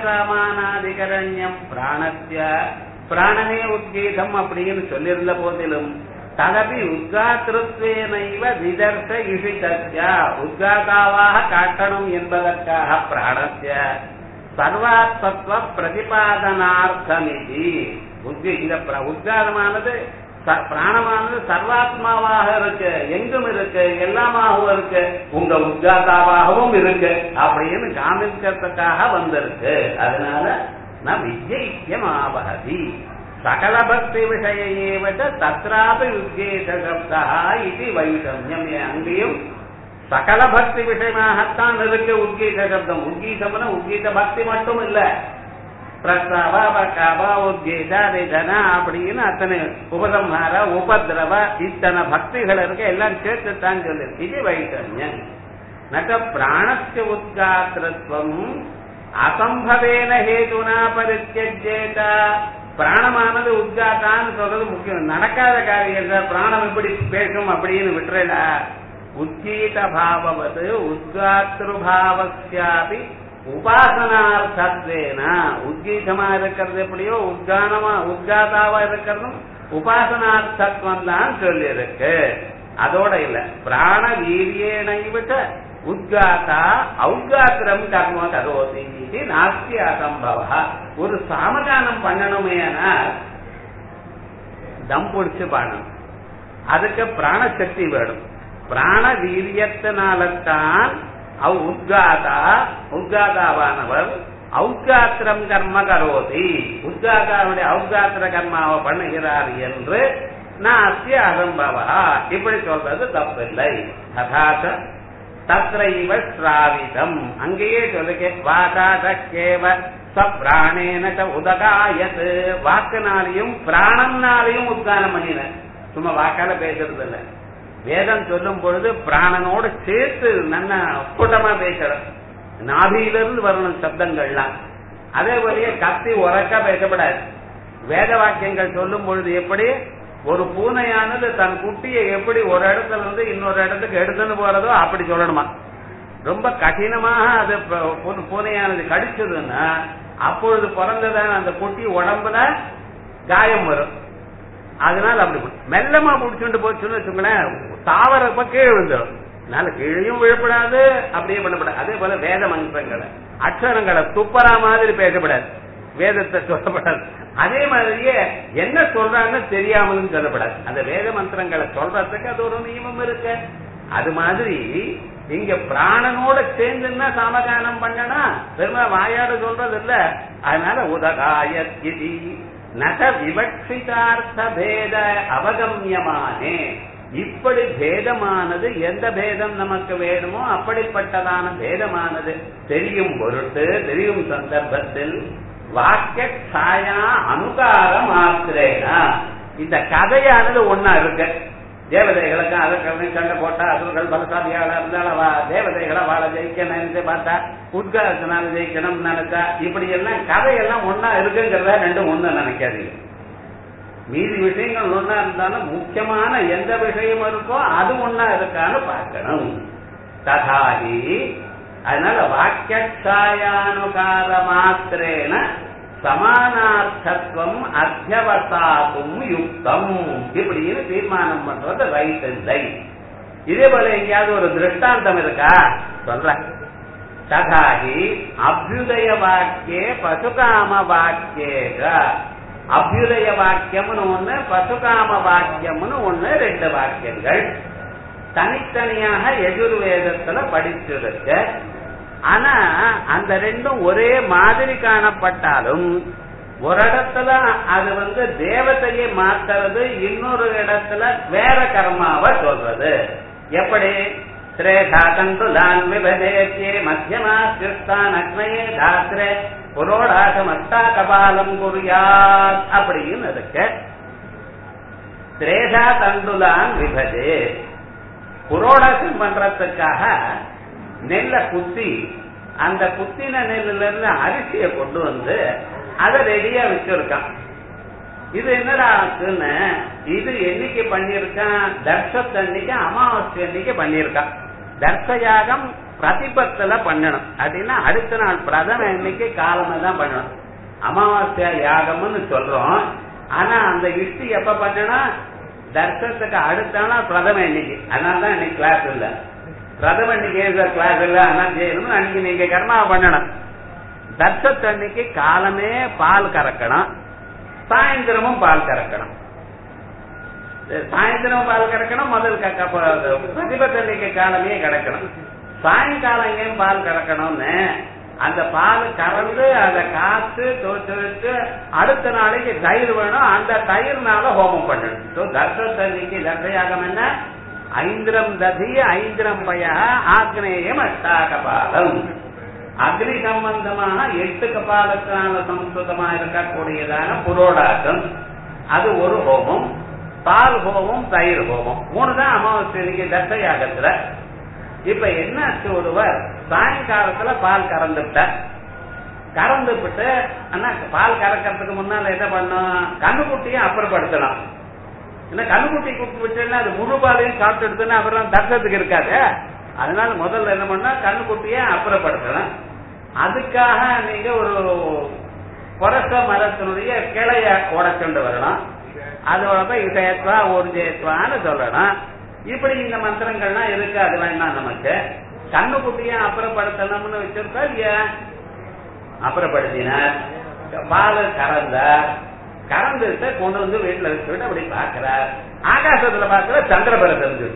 சாமானாதிகரண்யம் பிராணத்திய பிராணனே உத்கீதம் அப்படின்னு சொல்லியிருந்த போதிலும் ததபி உத்காத்திருத்வேனைவ விதர்ச இஷிதஸ்ய உத்காதாவாக காட்டணும் என்பதற்காக பிராணஸ்ய சர்வாத்மத்துவ பிரதிபாதனார்த்தமிதி உத்க- இந்த பிர- உத்காரமானது ச- பிராணமானது சர்வாத்மாவாக இருக்கு எங்கும் இருக்கு எல்லாமாகவும் இருக்கு உங்க உத்காதாவாகவும் இருக்கு அப்படின்னு காமிக்கிறதுக்காக வந்திருக்கு அதனால ந விஜயிக்கம் ஆவகதி சகல பக்தி விஷயேவ தத்ராபி உத்கேத சப்தா இது வைஷமியம் அங்கேயும் சகல பக்தி விஷயமாகத்தான் இருக்கு உத்கீத சப்தம் உத்கீதம்னா உத்கீத பக்தி மட்டும் இல்ல பிரஸ்தாவ பக்காபா உத்கீத நிதன அப்படின்னு அத்தனை உபசம்ஹார உபதிரவ இத்தனை பக்திகள் இருக்கு எல்லாம் சேர்த்துத்தான் சொல்லு இது வைஷமியம் நக பிராணஸ்ய உத்காத்திரத்துவம் அசம்பவேன ஹேதுனா பரித்தியஜேத பிராணமானது உத்காத்தான்னு சொல்றது முக்கியம் நடக்காத காரியம் சார் பிராணம் எப்படி பேசும் அப்படின்னு விட்டுறடா உத்கீத பாவவது உத்காத்திருபாவஸ்யாபி உபாசனார்த்தத்வேன உத்கீதமா இருக்கிறது எப்படியோ உத்கானமா உத்காதாவா இருக்கிறதும் உபாசனார்த்தத்துவம் தான் சொல்லி இருக்கு அதோட இல்ல பிராண வீரியேனை விட்ட உத்காத்தா ஔத்காத்திரம் கர்ம கரோதி இது நாஸ்தி அசம்பவ ஒரு சாமகானம் பண்ணணுமே தம் பிடிச்சு பாடணும் அதுக்கு பிராணசக்தி வேணும் பிராண வீரியத்தினால்தான் அவ் உத்காதா உத்காதாவானவர் ஔத்காத்திரம் கர்ம கரோதி உத்காதாவுடைய ஔத்காத்திர கர்மாவை பண்ணுகிறார் என்று நாஸ்தி அசம்பவா இப்படி சொல்றது தப்பில்லை ததாச தத்ரைவ ஸ்ராவிதம் அங்கேயே சொல்லுங்க வாகாதக்கேவ சப்ராணேன ச உதகாயத் வாக்குனாலையும் பிராணனாலையும் உத்கானம் பண்ணின சும்மா வாக்கால பேசுறது இல்ல வேதம் சொல்லும் பொழுது பிராணனோட சேர்த்து நல்ல கூட்டமா பேசுறோம் நாபியிலிருந்து வரணும் சப்தங்கள்லாம் அதே போலயே கத்தி உறக்கா பேசப்படாது வேத வாக்கியங்கள் சொல்லும் பொழுது எப்படி ஒரு பூனையானது தன் குட்டியை எப்படி ஒரு இடத்துல இருந்து இன்னொரு இடத்துக்கு எடுத்துன்னு போறதோ அப்படி சொல்லணுமா ரொம்ப கடினமாக அது ப- பூ- பூனையானது கடிச்சதுன்னா அப்பொழுது பிறந்ததான அந்த குட்டி உடம்புல காயம் வரும் அதனால அப்படி பு- மெல்லமா புடிச்சுட்டு போச்சுன்னு வச்சுங்களேன் தாவரப்ப கீழே விழுந்துடும் அதனால கீழையும் விழப்படாது அப்படியே பண்ணப்படாது அதே போல வேத மந்திரங்களை அக்ஷரங்களை துப்பரா மாதிரி பேசப்படாது வேதத்தை சொல்லப்படாது அதே மாதிரியே என்ன சொல்றாங்கன்னு தெரியாமலும் சொல்லப்படாது அந்த வேத மந்திரங்களை சொல்றதுக்கு அது ஒரு நியமம் இருக்கு அது மாதிரி இங்க பிராணனோட சேர்ந்துன்னா சாமகானம் பண்ணனா பெருமை வாயாடு சொல்றது இல்ல அதனால உதகாய இதி நக விவக்ஷிதார்த்த பேத அவகமியமானே இப்படி பேதமானது எந்த பேதம் நமக்கு வேணுமோ அப்படிப்பட்டதான பேதமானது தெரியும் பொருட்டு தெரியும் சந்தர்ப்பத்தில் வாக்கிய சாயா அனுகார மாத்திரேனா இந்த கதையானது ஒன்னா இருக்கு தேவதைகளுக்கு அதற்கு சண்டை போட்டா அசுரர்கள் பலசாலியாளா இருந்தாலும் அவ தேவதைகளை வாழ ஜெயிக்க நினைச்சு பார்த்தா உத்காரத்தினால ஜெயிக்கணும் நினைச்சா இப்படி எல்லாம் கதையெல்லாம் ஒன்னா இருக்குங்கிறத ரெண்டும் ஒண்ணு நினைக்காதீங்க மீதி விஷயங்கள் ஒன்னா இருந்தாலும் முக்கியமான எந்த விஷயம் இருக்கோ அது ஒன்னா இருக்கான்னு பார்க்கணும் ததாகி அதனால வாக்கியானுகார மாத்திரேன சமானார்த்தத்துவம் அத்தியவசாக்கும் யுக்தம் இப்படின்னு தீர்மானம் பண்றது ரைட் இல்லை இதே போல எங்கேயாவது ஒரு திருஷ்டாந்தம் இருக்கா சொல்ற ததாகி அபியுதய வாக்கியே பசுகாம வாக்கியேக அபியுதய வாக்கியம்னு ஒண்ணு பசுகாம வாக்கியம்னு ஒண்ணு ரெண்டு வாக்கியங்கள் தனித்தனியாக எதிர்வேதத்துல படிச்சிருக்கு ஆனா அந்த ரெண்டும் ஒரே மாதிரி காணப்பட்டாலும் ஒரு இடத்துல அது வந்து தேவதையை மாத்துறது இன்னொரு இடத்துல வேற கர்மாவை சொல்றது எப்படி திரேகாதந்துலான் விபதேத்தியே மத்தியமா கிருஷ்டான் அக்னயே தாத்ரே புரோடாசம் அஷ்டா கபாலம் குறியாத் அப்படின்னு இருக்கு திரேதா தண்டுலான் விபதே புரோடாசம் பண்றதுக்காக நெல்லை குத்தி அந்த குத்தின நெல்லுல இருந்து அரிசியை கொண்டு வந்து அதை ரெடியா வச்சிருக்கான் இது என்னடா ஆச்சுன்னு இது என்னைக்கு பண்ணிருக்கான் தர்ஷத்தன்னைக்கு அமாவாசை அன்னைக்கு பண்ணிருக்கான் தர்ஷயாகம் பிரதிபத்துல பண்ணணும் அப்படின்னா அடுத்த நாள் பிரதம இன்னைக்கு காலமே தான் பண்ணணும் அமாவாசை யாகம்னு சொல்றோம் ஆனா அந்த இஷ்டி எப்ப பண்ணணும் தர்சனத்துக்கு அடுத்த நாள் பிரதம எண்ணிக்கை அதனால தான் இன்னைக்கு கிளாஸ் இல்ல பிரதம எண்ணிக்கை சார் கிளாஸ் இல்ல அதனால செய்யணும் அன்னைக்கு நீங்க கர்மா பண்ணணும் தர்சத்து அன்னைக்கு காலமே பால் கறக்கணும் சாயந்தரமும் பால் கறக்கணும் சாயந்தரம் பால் கறக்கணும் முதல் பிரதிபத்தன்னைக்கு காலமே கிடக்கணும் சாயங்காலம் எங்கேயும் பால் கறக்கணும்னு அந்த பால் கறந்து அதை காத்து தோச்சு வச்சு அடுத்த நாளைக்கு தயிர் வேணும் அந்த தயிர்னால ஹோமம் பண்ணணும் தர்சத்தன்னைக்கு தர்சயாகம் என்ன ஐந்திரம் ததி ஐந்திரம் பய ஆக்னேயம் அஷ்டாகபாலம் அக்னி சம்பந்தமான எட்டு கபாலத்தினால சம்ஸ்கிருதமா இருக்கக்கூடியதான புரோடாசம் அது ஒரு ஹோமம் பால் ஹோமம் தயிர் ஹோமம் மூணு தான் அமாவாசை தசையாகத்துல இப்ப என்னாச்சு ஒருவர் சாயங்காலத்துல பால் கறந்துட்டார் கறந்து விட்டு ஆனா பால் கறக்கிறதுக்கு முன்னால என்ன பண்ணும் கண்ணுக்குட்டியை அப்புறப்படுத்தணும் ஏன்னா கண்ணுக்குட்டி குட்டி வச்சோன்னா அது முழு பாலையும் சாப்பிட்டு எடுத்தோன்னா அப்புறம் தர்சத்துக்கு இருக்காது அதனால முதல்ல என்ன பண்ணா கண்ணுக்குட்டியை அப்புறப்படுத்தணும் அதுக்காக நீங்க ஒரு புரச மரத்தினுடைய கிளைய உடச்சுண்டு வரணும் அதோட போய் இசையத்வா ஊர்ஜயத்வான்னு சொல்லணும் இப்படி இந்த மந்திரங்கள்லாம் இருக்கு அது வேண்டாம் நமக்கு கண்ணுக்குட்டியை அப்புறப்படுத்தணும்னு வச்சிருக்கா இல்லையா அப்புறப்படுத்தினார் பால் கறந்தார் கறந்துட்டு கொண்டு வந்து வீட்டுல வச்சுட்டு அப்படி பாக்குறார் ஆகாசத்துல பாக்குற சந்திரபுரம் தெரிஞ்சது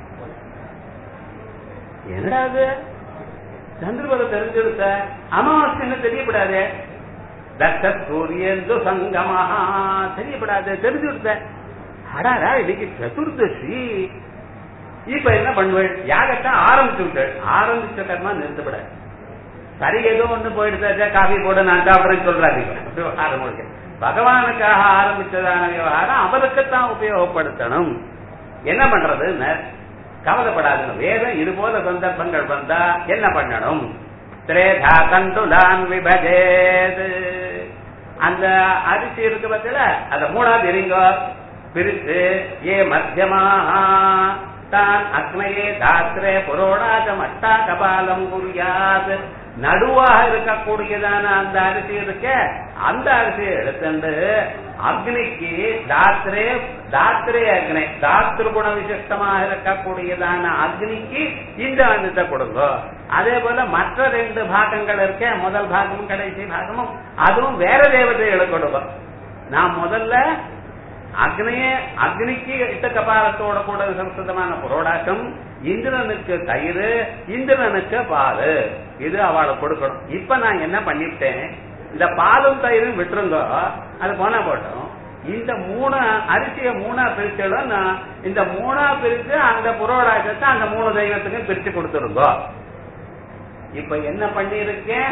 என்னடா அது சந்திரபுரம் தெரிஞ்சிருத்த அமாவாசைன்னு தெரியப்படாது தத்த சூரியந்து சங்கமஹா தெரியப்படாது தெரிஞ்சுடுத்த அடாடா இன்னைக்கு சதுர்தசி இப்ப என்ன பண்ணுவேன் யாகத்தை ஆரம்பிச்சு விட்டு ஆரம்பிச்ச கர்மா நிறுத்தப்படாது சரி ஏதோ ஒண்ணு போயிடுச்சா காஃபி போட நான் சாப்பிடுறேன்னு சொல்றாதீங்க விவகாரம் முழுக்க பகவானுக்காக ஆரம்பிச்சதான விவகாரம் அவருக்குத்தான் உபயோகப்படுத்தணும் என்ன பண்றது கவலைப்படாதுங்க வேதம் இது போல சந்தர்ப்பங்கள் வந்தா என்ன பண்ணணும் திரேதா கண்டுலான் விபஜேது அந்த அரிசி இருக்கு பத்தில அத மூணாவது எரிங்கோ பிரித்து ஏ மத்தியமா தான் அக்னையே தாத்ரே புரோடாஜம் அட்டா கபாலம் குறியாது நடுவாக இருக்கக்கூடியதான அந்த அரிசி இருக்க அந்த அரிசியை எடுத்துட்டு அக்னிக்கு தாத்ரே தாத்ரே அக்னி தாத்ரு குண விசிஷ்டமாக இருக்கக்கூடியதான அக்னிக்கு இந்த அந்தத்தை கொடுங்க அதே போல மற்ற ரெண்டு பாகங்கள் இருக்க முதல் பாகமும் கடைசி பாகமும் அதுவும் வேற தேவதைகளுக்கு கொடுங்க நான் முதல்ல அக்னிய அக்னிக்கு இட்ட கபாலத்தோட கூட சம்ஸ்கிருதமான புரோடாக்கம் இந்திரனுக்கு தயிர் இந்திரனுக்கு பால் இது அவளுக்கு கொடுக்கணும் இப்ப நான் என்ன பண்ணிவிட்டேன் இந்த பாலும் தயிரும் விட்டுருங்க அது போனா போட்டோம் இந்த மூணு அரிசியை மூணா பிரிச்சிடும் இந்த மூணா பிரிச்சு அந்த புரோடாக்கத்தை அந்த மூணு தெய்வத்துக்கும் பிரிச்சு கொடுத்துருங்க இப்ப என்ன பண்ணிருக்கேன்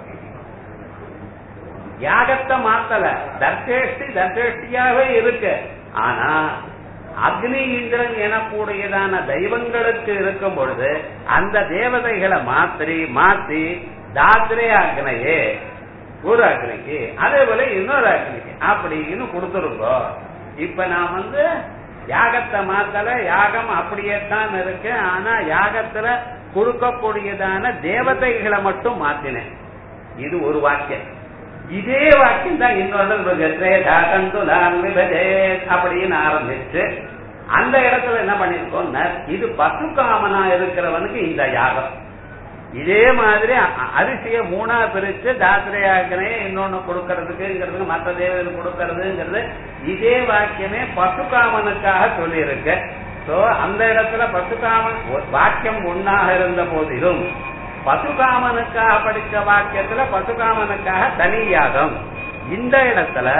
யாகத்தை மாத்தல தர்ஷேஷ்டி தர்ஷேஷ்டியாவே இருக்கு ஆனா அக்னி இந்திரன் எனக்கூடியதான தெய்வங்களுக்கு இருக்கும் பொழுது அந்த தேவதைகளை மாத்தி மாத்தி தாத்ரே அக்னையே ஒரு அக்னிக்கு அதே போல இன்னொரு அக்னிக்கு அப்படின்னு கொடுத்துருக்கோம் இப்ப நான் வந்து யாகத்தை மாத்தல யாகம் அப்படியே தான் இருக்கு ஆனா யாகத்துல கொடுக்கக்கூடியதான தேவதைகளை மட்டும் மாத்தினேன் இது ஒரு வாக்கியம் இதே வாக்கியம் தான் இன்னொரு அப்படின்னு ஆரம்பிச்சு அந்த இடத்துல என்ன பண்ணிருக்கோம் இது பசுக்காமனா இருக்கிறவனுக்கு இந்த யாகம் இதே மாதிரி அரிசிய மூணா பிரிச்சு தாத்திரையாக்கனே இன்னொன்னு கொடுக்கறதுக்குங்கிறது மற்ற தேவதைகள் கொடுக்கறதுங்கிறது இதே வாக்கியமே பசுகாமனுக்காக சொல்லி இருக்கு சோ அந்த இடத்துல பசுகாமன் வாக்கியம் ஒன்னாக இருந்த போதிலும் பசுகாமனுக்காக படிச்ச வாக்கியத்துல பசுகாமனுக்காக தனி யாகம் இந்த இடத்துல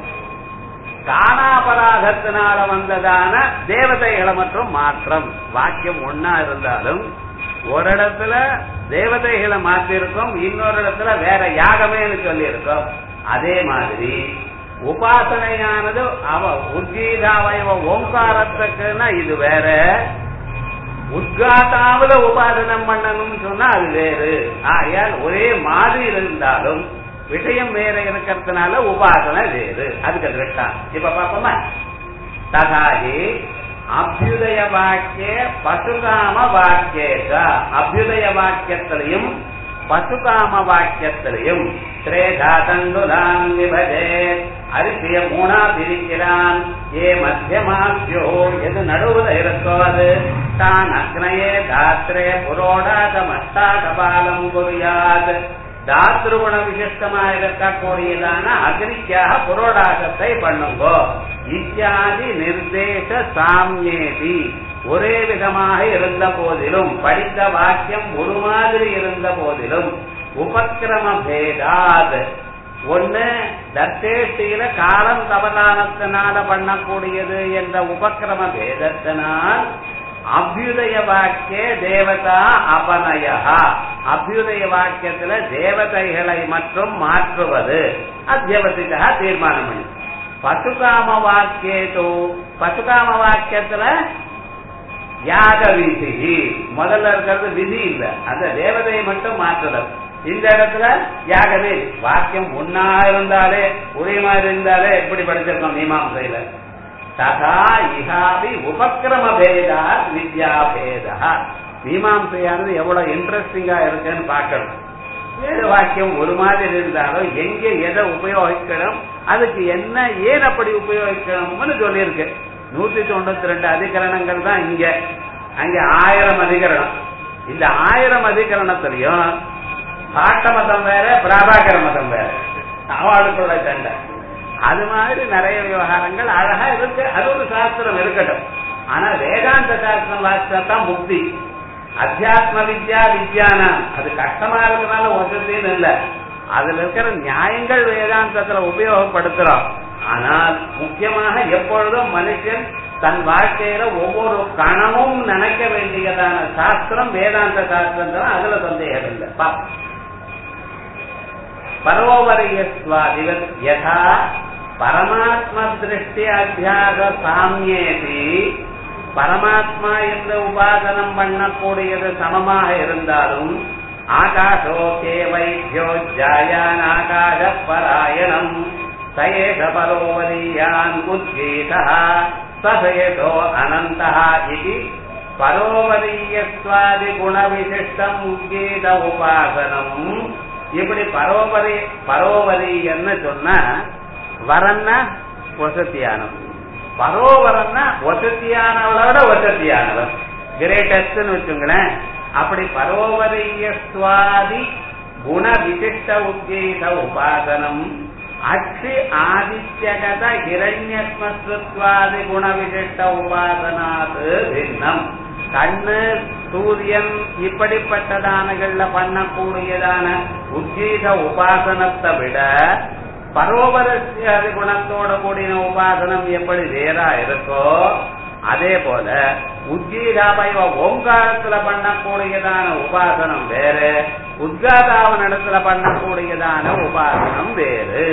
காணாபராதத்தினால வந்ததான தேவதைகளை மற்றும் மாற்றம் வாக்கியம் ஒன்னா இருந்தாலும் ஒரு இடத்துல தேவதைகளை மாத்திருக்கோம் இன்னொரு இடத்துல வேற யாகமேன்னு சொல்லி இருக்கோம் அதே மாதிரி உபாசனையானது அவ உத்கீதாவயவ ஓங்காரத்துக்குன்னா இது வேற உத்காட்டாவில உபாசனம் பண்ணணும்னு சொன்னா அது வேறு ஆகையால் ஒரே மாதிரி இருந்தாலும் விஷயம் வேற இருக்கிறதுனால உபாசனை வேறு அதுக்கு திருஷ்டா இப்ப பாப்போமா தகாகி அபியுதய வாக்கிய பசுகாம வாக்கியேக அபியுதய வாக்கியத்திலையும் பசுகாம வாக்கியத்திலையும் திரேதா தண்டுதான் விபஜே அரிசிய மூணா பிரிக்கிறான் ஏ மத்தியமாபியோ எது நடுவுல இருக்கோ அது தான் அக்னயே தாத்ரே புரோடாத மஸ்தாகபாலம் குறியாது தாத்ருகுண விசிஷ்டமா இருக்கக்கூடியதான அக்னிக்காக புரோடாகத்தை பண்ணுங்கோ இத்தியாதி நிர்தேச சாமியேதி ஒரே விதமாக இருந்த போதிலும் படித்த வாக்கியம் ஒரு மாதிரி இருந்த போதிலும் உபக்கிரம பேதாத் ஒண்ணு தர்த்தேஷ்டியில காலம் தவறானத்தினால பண்ணக்கூடியது என்ற உபக்கிரம பேதத்தினால் அபியுதய வாக்கிய தேவதா அபநய அபியுதய வாக்கியத்துல தேவதைகளை மற்றும் மாற்றுவது அத்தியவசிக்கா தீர்மானம் பண்ணி பசுகாம வாக்கியத்தோ பசுகாம வாக்கியத்துல யாக விதி முதல்ல இருக்கிறது விதி இல்ல அந்த தேவதையை மட்டும் மாற்றுதல் இந்த இடத்துல யாகவே வாக்கியம் ஒன்னா இருந்தாலே ஒரே மாதிரி இருந்தாலே எப்படி படிச்சிருக்கோம் மீமாசையில ததா இஹாபி உபக்கிரம பேதா வித்யா பேதா மீமாசையானது எவ்வளவு இன்ட்ரெஸ்டிங்கா இருக்குன்னு பார்க்கணும் வேத வாக்கியம் ஒரு மாதிரி இருந்தாலும் எங்க எதை உபயோகிக்கணும் அதுக்கு என்ன ஏன் அப்படி உபயோகிக்கணும்னு சொல்லியிருக்கு நூத்தி தொண்ணூத்தி ரெண்டு அதிகரணங்கள் தான் இங்க அங்க ஆயிரம் அதிகரணம் இந்த ஆயிரம் அதிகரணத்திலையும் பாட்ட மதம் வேற பிராபாகர மதம் வேற அவளுக்குள்ள சண்டை அது மாதிரி நிறைய விவகாரங்கள் அழகா இருக்கு அது ஒரு சாஸ்திரம் இருக்கட்டும் ஆனா வேதாந்த சாஸ்திரம் வாசித்தான் முக்தி அத்தியாத்ம வித்யா வித்யானம் அது கஷ்டமா இருக்கிறனால ஒன்றத்தையும் இல்ல அதுல இருக்கிற நியாயங்கள் வேதாந்தத்துல உபயோகப்படுத்துறோம் ஆனால் முக்கியமாக எப்பொழுதும் மனுஷன் தன் வாழ்க்கையில ஒவ்வொரு கணமும் நினைக்க வேண்டியதான சாஸ்திரம் வேதாந்த சாஸ்திரம் தான் அதுல சந்தேகம் இல்லை பரோவரியஸ்வாதிவத் யதா பரமாத்ம திருஷ்டி அத்தியாக சாமியேபி பரமாத்மா என்ற உபாசனம் பண்ணக்கூடியது சமமாக இருந்தாலும் ஆகாசோ கே வைத்தியோ ஜாயான் ஆகாச பராயணம் சயேஷ பரோவரியான் உத்கீதா சசயதோ அனந்தா இது பரோவரியஸ்வாதி குணவிசிஷ்டம் உத்கீத உபாசனம் இப்படி பரோவரி பரோவரியன்னு சொன்னா வரன்னா வசதியானவன் பரோவரன்னா வசதியானவளோட வசதியானவன் கிரேட்டஸ்ட்னு வச்சுங்களேன் அப்படி பரோவரிய சுவாதி குண விசிஷ்ட உத்கீத உபாசனம் அக்ஷி ஆதித்யகத ஹிரண்யஸ்மஸ்ருத்வாதி குண விசிஷ்ட உபாசனாது பின்னம் கண்ணு சூரியன் இப்படிப்பட்டதானங்கள்ல பண்ணக்கூடியதான உத்கீத உபாசனத்தை விட பரோபரஸ்யாதி குணத்தோட கூடின உபாசனம் எப்படி வேறா இருக்கோ அதே போல உத்கீதாபைவ ஓங்காரத்துல பண்ணக்கூடியதான உபாசனம் வேறு உத்காதாவனிடத்துல பண்ணக்கூடியதான உபாசனம் வேறு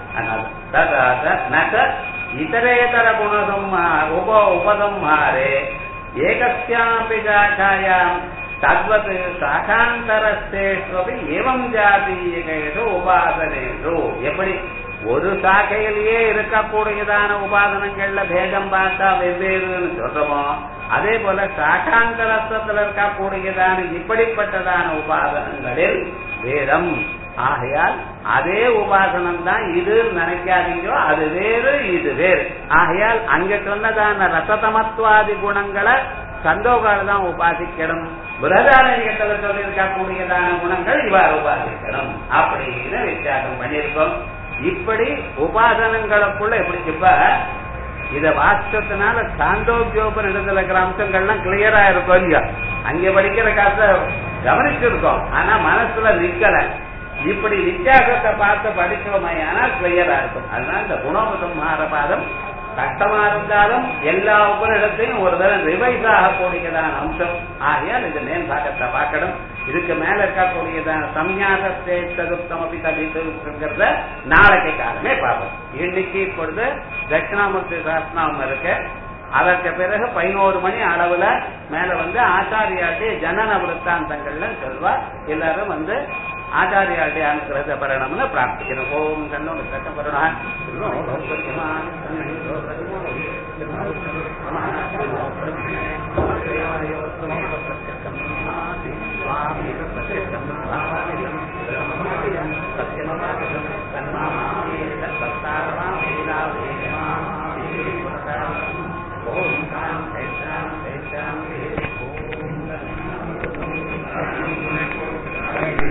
நக இதரேதர குணசம்மா உப உபசம்ஹாரே ஏகஸ்யாபி சாக்காயாம் தத்வத் சாகாந்தரஸ்தேஷ்வபி ஏவம் ஜாதீயகேஷு உபாசனேஷு எப்படி ஒரு சாக்கையிலேயே இருக்கக்கூடியதான உபாசனங்கள்ல பேதம் பார்த்தா வெவ்வேறுன்னு சொல்றோமோ அதே போல சாகாந்தரஸ்தத்துல இருக்கக்கூடியதான இப்படிப்பட்டதான உபாசனங்களில் வேதம் ஆகையால் அதே உபாசனம் தான் இது நினைக்காதீங்கோ அது வேறு இது வேறு ஆகையால் அங்க சொன்னதான ரசதமத்துவாதி குணங்களை சந்தோகால தான் உபாசிக்கணும் பிரதாரணியத்துல சொல்லியிருக்கக்கூடியதான குணங்கள் இவ்வாறு உபாசிக்கணும் அப்படின்னு வித்தியாசம் பண்ணியிருக்கோம் இப்படி உபாசனங்களுக்குள்ள எப்படி இப்ப இத வாசிச்சதுனால சாந்தோக்கியோபன் இடத்துல இருக்கிற அம்சங்கள்லாம் கிளியரா இருக்கும் இல்லையா அங்க படிக்கிற காசை கவனிச்சிருக்கோம் ஆனா மனசுல நிக்கல இப்படி வித்தியாசத்தை பார்த்து படிச்சோமையானா கிளியரா இருக்கும் அதனால இந்த குணோபசம்ஹார பாதம் கஷ்டமா இருந்தாலும் எல்லா உபரிடத்தையும் ஒரு தடவை ரிவைஸ் ஆகக்கூடியதான அம்சம் ஆகையால் இந்த மேம்பாக்கத்தை பார்க்கணும் இதுக்கு மேல இருக்கக்கூடியதான சம்யாசத்தை சதுப்தம் அப்படி தவிர்த்துங்கிறத நாளைக்கு காலமே பார்ப்போம் இன்னைக்கு இப்பொழுது தட்சிணாமூர்த்தி சாஸ்திரம் இருக்கு அதற்கு பிறகு பதினோரு மணி அளவுல மேல வந்து ஆச்சாரியாட்டி ஜனன விற்த்தாந்தங்கள்ல சொல்வா எல்லாரும் வந்து ஆச்சாரியாட்டி அனுகிரக பரணம்னு பிரார்த்திக்கணும் ஓம் கண்ணோ கட்ட பரணா சுவாமி